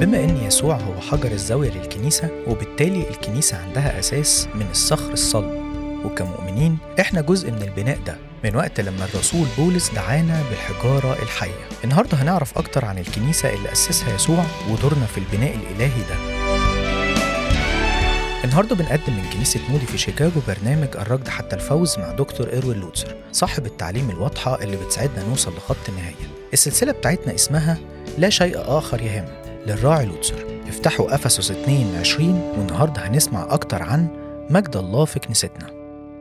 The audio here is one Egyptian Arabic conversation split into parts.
بما إن يسوع هو حجر الزاوية للكنيسة وبالتالي الكنيسة عندها أساس من الصخر الصلب وكمؤمنين إحنا جزء من البناء ده من وقت لما الرسول بولس دعانا بالحجارة الحية النهاردة هنعرف أكتر عن الكنيسة اللي أسسها يسوع ودورنا في البناء الإلهي ده النهارده بنقدم من كنيسة مودي في شيكاغو برنامج الركض حتى الفوز مع دكتور إيروين لوتسر صاحب التعليم الواضحة اللي بتساعدنا نوصل لخط النهاية السلسلة بتاعتنا اسمها لا شيء آخر يهم للراعي لوتسر افتحوا أفسس 2 20 والنهارده هنسمع أكتر عن مجد الله في كنيستنا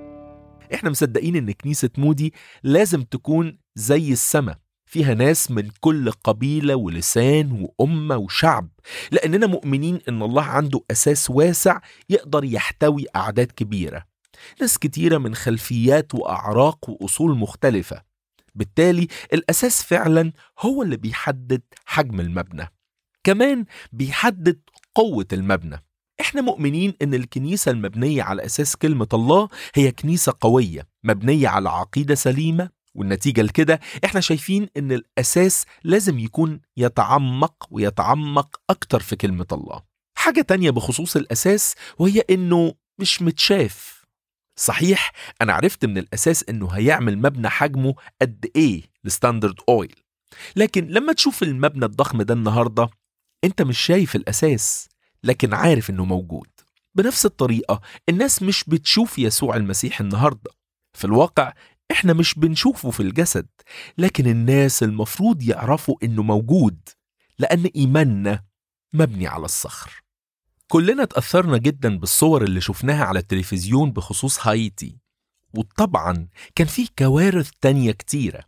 احنا مصدقين ان كنيسة مودي لازم تكون زي السماء فيها ناس من كل قبيلة ولسان وأمة وشعب لأننا مؤمنين إن الله عنده أساس واسع يقدر يحتوي أعداد كبيرة ناس كتيرة من خلفيات وأعراق وأصول مختلفة بالتالي الأساس فعلا هو اللي بيحدد حجم المبنى كمان بيحدد قوة المبنى احنا مؤمنين ان الكنيسة المبنية على اساس كلمة الله هي كنيسة قوية مبنية على عقيدة سليمة والنتيجة لكده احنا شايفين ان الاساس لازم يكون يتعمق ويتعمق اكتر في كلمة الله حاجة تانية بخصوص الاساس وهي انه مش متشاف صحيح انا عرفت من الاساس انه هيعمل مبنى حجمه قد ايه لستاندرد اويل لكن لما تشوف المبنى الضخم ده النهارده انت مش شايف الاساس لكن عارف انه موجود بنفس الطريقة الناس مش بتشوف يسوع المسيح النهاردة في الواقع احنا مش بنشوفه في الجسد لكن الناس المفروض يعرفوا انه موجود لان ايماننا مبني على الصخر كلنا اتأثرنا جدا بالصور اللي شفناها على التلفزيون بخصوص هايتي وطبعا كان في كوارث تانية كتيرة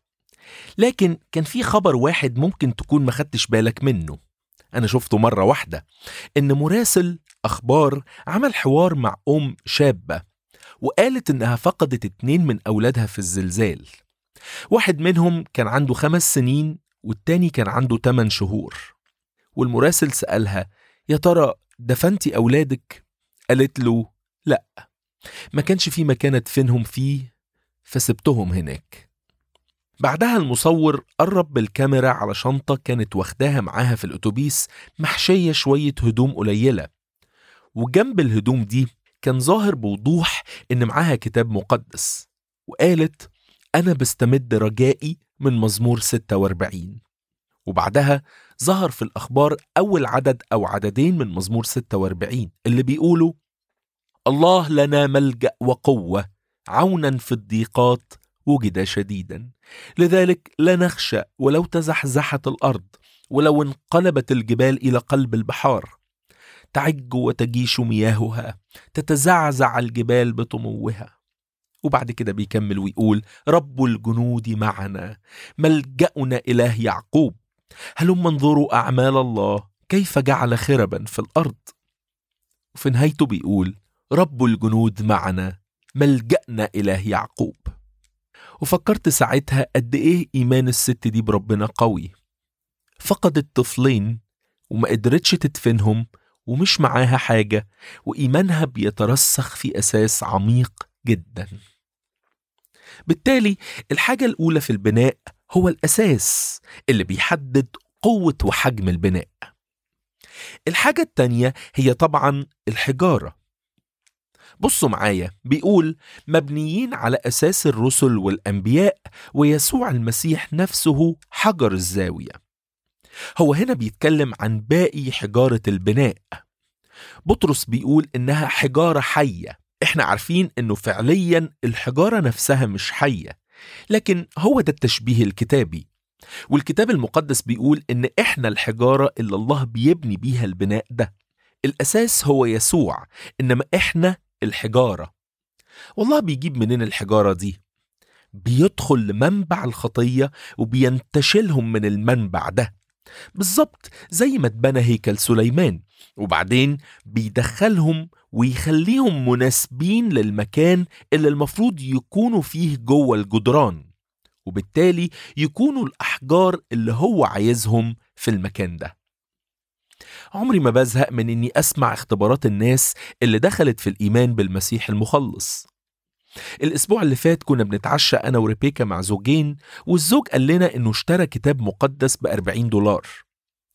لكن كان في خبر واحد ممكن تكون ما خدتش بالك منه أنا شفته مرة واحدة إن مراسل أخبار عمل حوار مع أم شابة وقالت إنها فقدت اتنين من أولادها في الزلزال واحد منهم كان عنده خمس سنين والتاني كان عنده تمن شهور والمراسل سألها يا ترى دفنتي أولادك؟ قالت له لأ ما كانش في مكان أدفنهم فيه فسبتهم هناك بعدها المصور قرب بالكاميرا على شنطة كانت واخداها معاها في الأتوبيس محشية شوية هدوم قليلة وجنب الهدوم دي كان ظاهر بوضوح إن معاها كتاب مقدس وقالت أنا بستمد رجائي من مزمور 46 وبعدها ظهر في الأخبار أول عدد أو عددين من مزمور 46 اللي بيقولوا الله لنا ملجأ وقوة عونا في الضيقات وجد شديدا لذلك لا نخشى ولو تزحزحت الارض ولو انقلبت الجبال الى قلب البحار تعج وتجيش مياهها تتزعزع الجبال بطموها وبعد كده بيكمل ويقول رب الجنود معنا ملجأنا إله يعقوب هلم انظروا أعمال الله كيف جعل خربا في الأرض وفي نهايته بيقول رب الجنود معنا ملجأنا إله يعقوب وفكرت ساعتها قد ايه ايمان الست دي بربنا قوي فقدت طفلين وما قدرتش تدفنهم ومش معاها حاجة وإيمانها بيترسخ في أساس عميق جدا بالتالي الحاجة الأولى في البناء هو الأساس اللي بيحدد قوة وحجم البناء الحاجة التانية هي طبعا الحجارة بصوا معايا بيقول مبنيين على أساس الرسل والأنبياء ويسوع المسيح نفسه حجر الزاوية هو هنا بيتكلم عن باقي حجارة البناء بطرس بيقول إنها حجارة حية إحنا عارفين إنه فعليا الحجارة نفسها مش حية لكن هو ده التشبيه الكتابي والكتاب المقدس بيقول إن إحنا الحجارة اللي الله بيبني بيها البناء ده الأساس هو يسوع إنما إحنا الحجارة والله بيجيب منين الحجارة دي بيدخل لمنبع الخطية وبينتشلهم من المنبع ده بالظبط زي ما اتبنى هيكل سليمان وبعدين بيدخلهم ويخليهم مناسبين للمكان اللي المفروض يكونوا فيه جوه الجدران وبالتالي يكونوا الأحجار اللي هو عايزهم في المكان ده عمري ما بزهق من اني اسمع اختبارات الناس اللي دخلت في الايمان بالمسيح المخلص الاسبوع اللي فات كنا بنتعشى انا وريبيكا مع زوجين والزوج قال لنا انه اشترى كتاب مقدس ب 40 دولار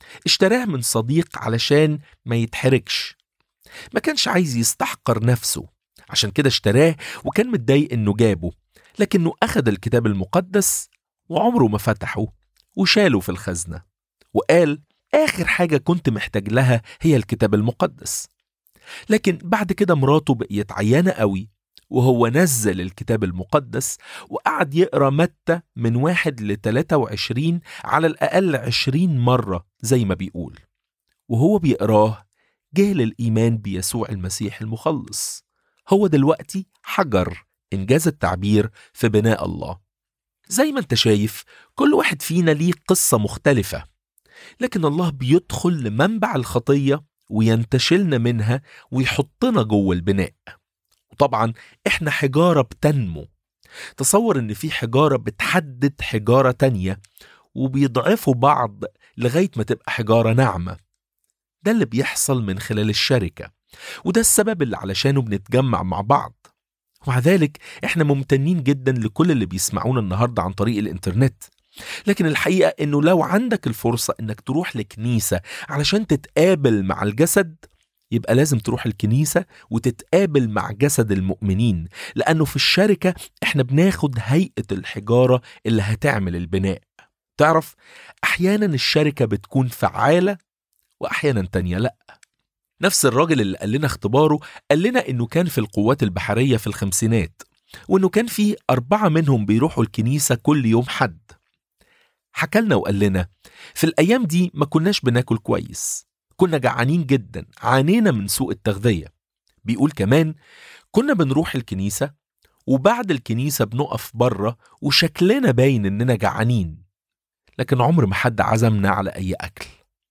اشتراه من صديق علشان ما يتحركش ما كانش عايز يستحقر نفسه عشان كده اشتراه وكان متضايق انه جابه لكنه اخد الكتاب المقدس وعمره ما فتحه وشاله في الخزنة وقال آخر حاجة كنت محتاج لها هي الكتاب المقدس لكن بعد كده مراته بقيت عيانة قوي وهو نزل الكتاب المقدس وقعد يقرا متى من واحد ل 23 على الأقل 20 مرة زي ما بيقول وهو بيقراه جه للإيمان بيسوع المسيح المخلص هو دلوقتي حجر إنجاز التعبير في بناء الله زي ما انت شايف كل واحد فينا ليه قصة مختلفة لكن الله بيدخل لمنبع الخطية وينتشلنا منها ويحطنا جوه البناء وطبعا احنا حجارة بتنمو تصور ان في حجارة بتحدد حجارة تانية وبيضعفوا بعض لغاية ما تبقى حجارة ناعمة ده اللي بيحصل من خلال الشركة وده السبب اللي علشانه بنتجمع مع بعض ومع ذلك احنا ممتنين جدا لكل اللي بيسمعونا النهارده عن طريق الانترنت لكن الحقيقه انه لو عندك الفرصه انك تروح لكنيسه علشان تتقابل مع الجسد يبقى لازم تروح الكنيسة وتتقابل مع جسد المؤمنين لأنه في الشركة احنا بناخد هيئة الحجارة اللي هتعمل البناء تعرف أحيانا الشركة بتكون فعالة وأحيانا تانية لأ نفس الراجل اللي قال لنا اختباره قال لنا انه كان في القوات البحرية في الخمسينات وانه كان في أربعة منهم بيروحوا الكنيسة كل يوم حد حكالنا وقال لنا في الأيام دي ما كناش بناكل كويس كنا جعانين جدا عانينا من سوء التغذية بيقول كمان كنا بنروح الكنيسة وبعد الكنيسة بنقف بره وشكلنا باين إننا جعانين لكن عمر ما حد عزمنا على أي أكل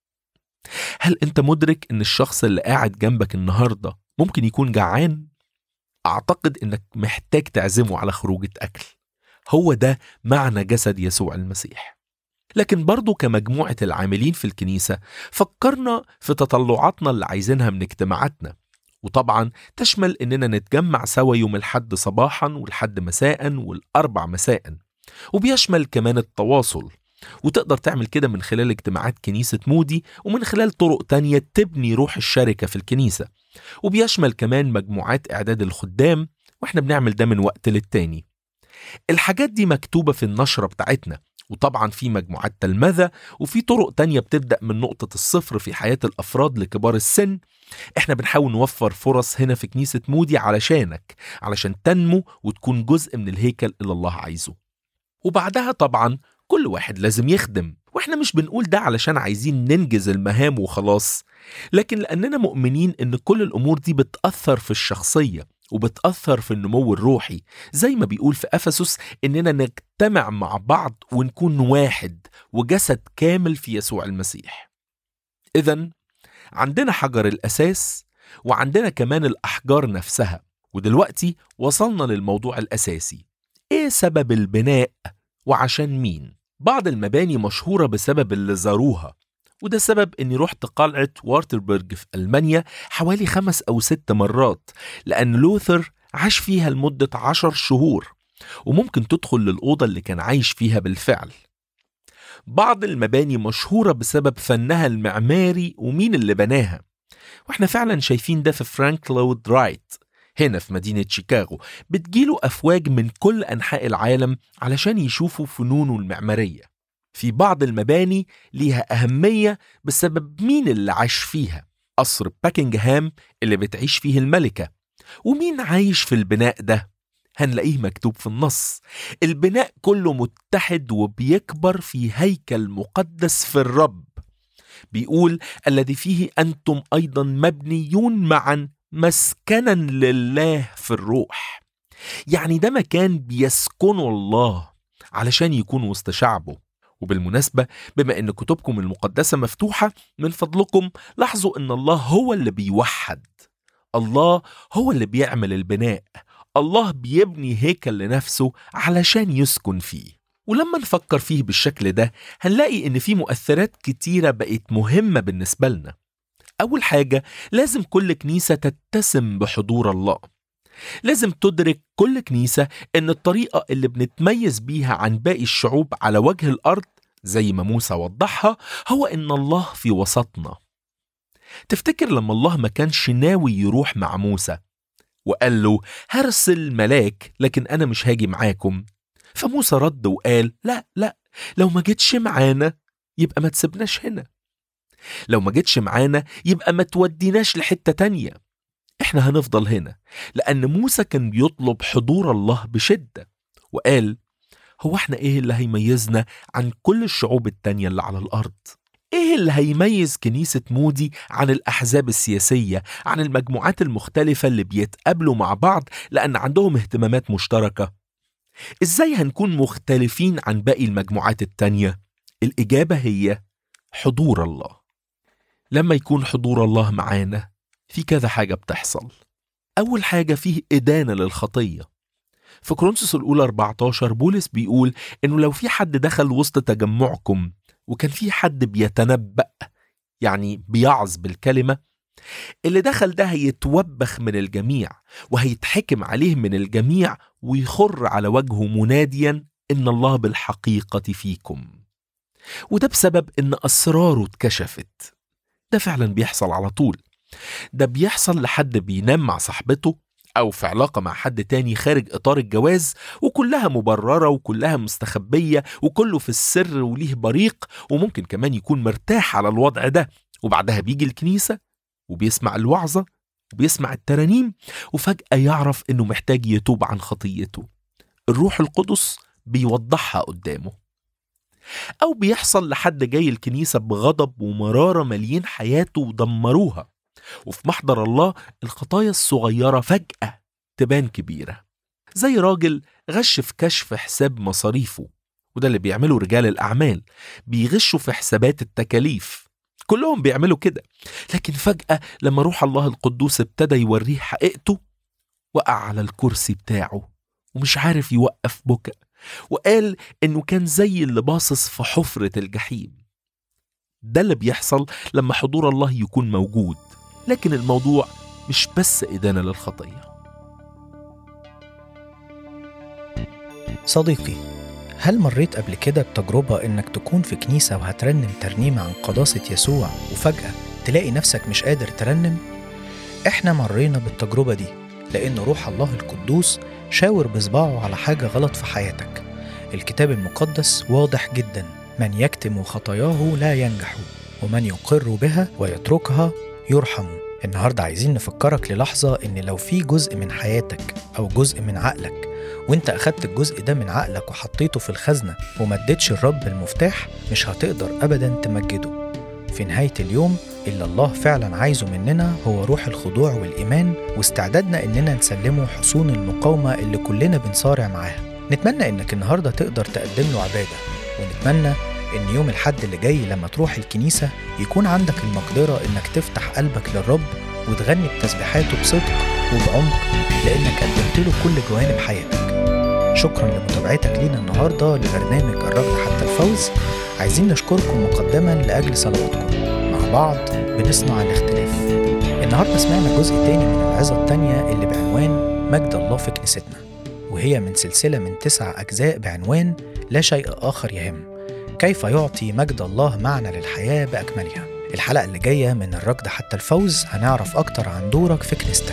هل أنت مدرك إن الشخص اللي قاعد جنبك النهاردة ممكن يكون جعان؟ أعتقد إنك محتاج تعزمه على خروجة أكل هو ده معنى جسد يسوع المسيح لكن برضو كمجموعة العاملين في الكنيسة فكرنا في تطلعاتنا اللي عايزينها من اجتماعاتنا وطبعا تشمل اننا نتجمع سوا يوم الحد صباحا والحد مساء والاربع مساء وبيشمل كمان التواصل وتقدر تعمل كده من خلال اجتماعات كنيسة مودي ومن خلال طرق تانية تبني روح الشركة في الكنيسة وبيشمل كمان مجموعات إعداد الخدام وإحنا بنعمل ده من وقت للتاني الحاجات دي مكتوبة في النشرة بتاعتنا وطبعا في مجموعات تلمذة وفي طرق تانية بتبدأ من نقطة الصفر في حياة الأفراد لكبار السن احنا بنحاول نوفر فرص هنا في كنيسة مودي علشانك علشان تنمو وتكون جزء من الهيكل اللي الله عايزه وبعدها طبعا كل واحد لازم يخدم واحنا مش بنقول ده علشان عايزين ننجز المهام وخلاص لكن لأننا مؤمنين إن كل الأمور دي بتأثر في الشخصية وبتأثر في النمو الروحي زي ما بيقول في أفسس إننا نجتمع مع بعض ونكون واحد وجسد كامل في يسوع المسيح إذا عندنا حجر الأساس وعندنا كمان الأحجار نفسها ودلوقتي وصلنا للموضوع الأساسي إيه سبب البناء وعشان مين؟ بعض المباني مشهورة بسبب اللي زاروها وده سبب اني رحت قلعة وارتربرج في ألمانيا حوالي خمس أو ست مرات لأن لوثر عاش فيها لمدة عشر شهور وممكن تدخل للأوضة اللي كان عايش فيها بالفعل بعض المباني مشهورة بسبب فنها المعماري ومين اللي بناها واحنا فعلا شايفين ده في فرانك لود رايت هنا في مدينة شيكاغو بتجيله أفواج من كل أنحاء العالم علشان يشوفوا فنونه المعمارية في بعض المباني ليها أهمية بسبب مين اللي عاش فيها قصر باكنجهام اللي بتعيش فيه الملكة ومين عايش في البناء ده هنلاقيه مكتوب في النص البناء كله متحد وبيكبر في هيكل مقدس في الرب بيقول الذي فيه أنتم أيضا مبنيون معا مسكنا لله في الروح يعني ده مكان بيسكنه الله علشان يكون وسط شعبه وبالمناسبة بما أن كتبكم المقدسة مفتوحة من فضلكم لاحظوا أن الله هو اللي بيوحد الله هو اللي بيعمل البناء الله بيبني هيكل لنفسه علشان يسكن فيه ولما نفكر فيه بالشكل ده هنلاقي ان في مؤثرات كتيرة بقت مهمة بالنسبة لنا أول حاجة لازم كل كنيسة تتسم بحضور الله لازم تدرك كل كنيسة إن الطريقة اللي بنتميز بيها عن باقي الشعوب على وجه الأرض زي ما موسى وضحها هو إن الله في وسطنا تفتكر لما الله ما كانش ناوي يروح مع موسى وقال له هرسل ملاك لكن أنا مش هاجي معاكم فموسى رد وقال لا لا لو ما جيتش معانا يبقى ما تسيبناش هنا لو ما جيتش معانا يبقى ما توديناش لحتة تانية احنا هنفضل هنا لأن موسى كان بيطلب حضور الله بشدة وقال هو احنا ايه اللي هيميزنا عن كل الشعوب التانية اللي على الأرض ايه اللي هيميز كنيسة مودي عن الأحزاب السياسية عن المجموعات المختلفة اللي بيتقابلوا مع بعض لأن عندهم اهتمامات مشتركة ازاي هنكون مختلفين عن باقي المجموعات التانية الإجابة هي حضور الله لما يكون حضور الله معانا في كذا حاجة بتحصل أول حاجة فيه إدانة للخطية في كورنثوس الأولى 14 بولس بيقول إنه لو في حد دخل وسط تجمعكم وكان في حد بيتنبأ يعني بيعظ بالكلمة اللي دخل ده هيتوبخ من الجميع وهيتحكم عليه من الجميع ويخر على وجهه مناديا إن الله بالحقيقة فيكم وده بسبب إن أسراره اتكشفت ده فعلا بيحصل على طول ده بيحصل لحد بينام مع صاحبته أو في علاقة مع حد تاني خارج إطار الجواز وكلها مبررة وكلها مستخبية وكله في السر وليه بريق وممكن كمان يكون مرتاح على الوضع ده وبعدها بيجي الكنيسة وبيسمع الوعظة وبيسمع الترانيم وفجأة يعرف إنه محتاج يتوب عن خطيته الروح القدس بيوضحها قدامه أو بيحصل لحد جاي الكنيسة بغضب ومرارة ماليين حياته ودمروها وفي محضر الله الخطايا الصغيرة فجأة تبان كبيرة زي راجل غش في كشف حساب مصاريفه وده اللي بيعمله رجال الأعمال بيغشوا في حسابات التكاليف كلهم بيعملوا كده لكن فجأة لما روح الله القدوس ابتدى يوريه حقيقته وقع على الكرسي بتاعه ومش عارف يوقف بكى وقال إنه كان زي اللي باصص في حفرة الجحيم ده اللي بيحصل لما حضور الله يكون موجود لكن الموضوع مش بس إدانة للخطية صديقي هل مريت قبل كده بتجربة إنك تكون في كنيسة وهترنم ترنيمة عن قداسة يسوع وفجأة تلاقي نفسك مش قادر ترنم؟ إحنا مرينا بالتجربة دي لأن روح الله القدوس شاور بصباعه على حاجة غلط في حياتك الكتاب المقدس واضح جدا من يكتم خطاياه لا ينجح ومن يقر بها ويتركها يرحم النهاردة عايزين نفكرك للحظة إن لو في جزء من حياتك أو جزء من عقلك وانت أخدت الجزء ده من عقلك وحطيته في الخزنة وما اديتش الرب المفتاح مش هتقدر أبدا تمجده في نهاية اليوم اللي الله فعلا عايزه مننا هو روح الخضوع والإيمان واستعدادنا إننا نسلمه حصون المقاومة اللي كلنا بنصارع معاها نتمنى إنك النهاردة تقدر تقدم له عبادة ونتمنى إن يوم الحد اللي جاي لما تروح الكنيسة يكون عندك المقدرة إنك تفتح قلبك للرب وتغني بتسبيحاته بصدق وبعمق لأنك قدمت له كل جوانب حياتك شكرا لمتابعتك لينا النهارده لبرنامج الركض حتى الفوز عايزين نشكركم مقدما لاجل صلواتكم مع بعض بنصنع الاختلاف النهارده سمعنا جزء تاني من العظه التانيه اللي بعنوان مجد الله في كنيستنا وهي من سلسله من تسع اجزاء بعنوان لا شيء اخر يهم كيف يعطي مجد الله معنى للحياه باكملها الحلقه اللي جايه من الركض حتى الفوز هنعرف اكتر عن دورك في كنيستك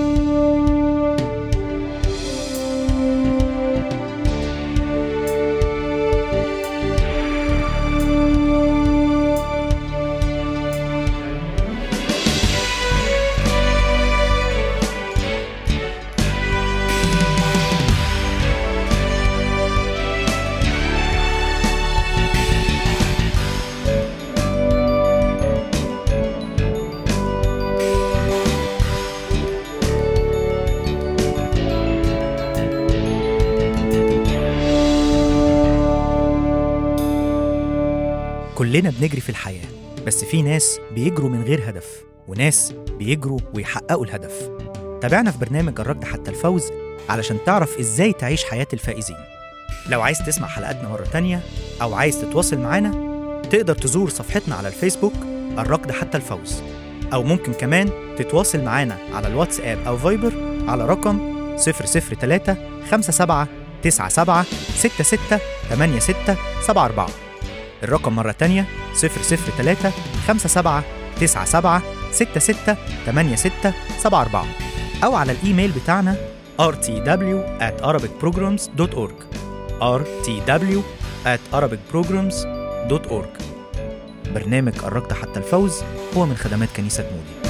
كلنا بنجري في الحياة بس في ناس بيجروا من غير هدف وناس بيجروا ويحققوا الهدف تابعنا في برنامج الركض حتى الفوز علشان تعرف ازاي تعيش حياة الفائزين لو عايز تسمع حلقاتنا مرة تانية أو عايز تتواصل معانا تقدر تزور صفحتنا على الفيسبوك الركض حتى الفوز أو ممكن كمان تتواصل معانا على الواتساب أو فايبر على رقم 003 57 97 66 86 74 الرقم مرة تانية 003 57 97 66 86 74 أو على الإيميل بتاعنا rtw at arabicprograms.org rtw at arabicprograms.org برنامج قربت حتى الفوز هو من خدمات كنيسة مودي